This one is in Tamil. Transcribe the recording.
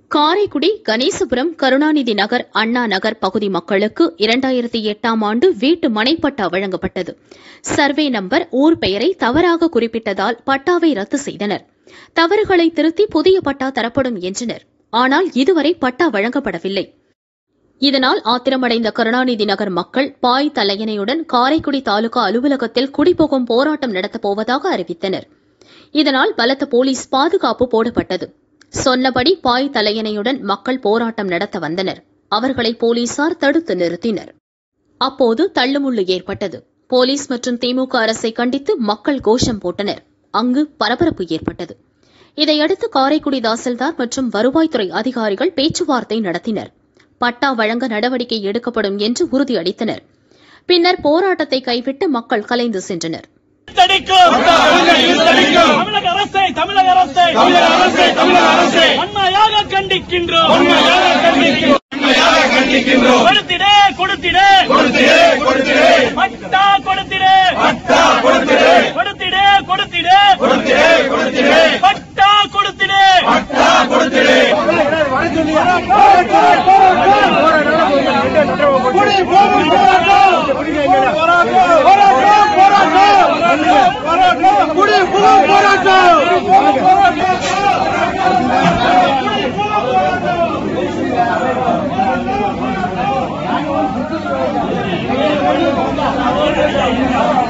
காரைக்குடி கணேசபுரம் கருணாநிதி நகர் அண்ணா நகர் பகுதி மக்களுக்கு இரண்டாயிரத்தி எட்டாம் ஆண்டு வீட்டு மனைப்பட்டா வழங்கப்பட்டது சர்வே நம்பர் ஊர் பெயரை தவறாக குறிப்பிட்டதால் பட்டாவை ரத்து செய்தனர் தவறுகளை திருத்தி புதிய பட்டா தரப்படும் என்றனர் ஆனால் இதுவரை பட்டா வழங்கப்படவில்லை இதனால் ஆத்திரமடைந்த கருணாநிதி நகர் மக்கள் பாய் தலையணையுடன் காரைக்குடி தாலுகா அலுவலகத்தில் குடிபோகும் போராட்டம் நடத்தப் போவதாக அறிவித்தனர் இதனால் பலத்த போலீஸ் பாதுகாப்பு போடப்பட்டது சொன்னபடி பாய் தலையணையுடன் மக்கள் போராட்டம் நடத்த வந்தனர் அவர்களை போலீசார் தடுத்து நிறுத்தினர் அப்போது தள்ளுமுள்ளு ஏற்பட்டது போலீஸ் மற்றும் திமுக அரசை கண்டித்து மக்கள் கோஷம் போட்டனர் அங்கு பரபரப்பு ஏற்பட்டது இதையடுத்து காரைக்குடி தாசில்தார் மற்றும் வருவாய்த்துறை அதிகாரிகள் பேச்சுவார்த்தை நடத்தினர் பட்டா வழங்க நடவடிக்கை எடுக்கப்படும் என்று உறுதியளித்தனர் பின்னர் போராட்டத்தை கைவிட்டு மக்கள் கலைந்து சென்றனர் இழுத்தடிக்கும் தமிழக அரசை தமிழக அரசை தமிழக அரசை தமிழக அரசை உண்மையாக கண்டிக்கின்றோம் உண்மையாக கண்டிக்கின்றோம் கொடுத்திடே கொடுத்திடே கொடுத்திடே கொடுத்திடே பட்டா கொடுத்திடே பட்டா கொடுத்திடே கொடுத்திடே கொடுத்திடே கொடுத்திடே கொடுத்திடே பட்டா கொடுத்திடே பட்டா கொடுத்திடே போராட்டம்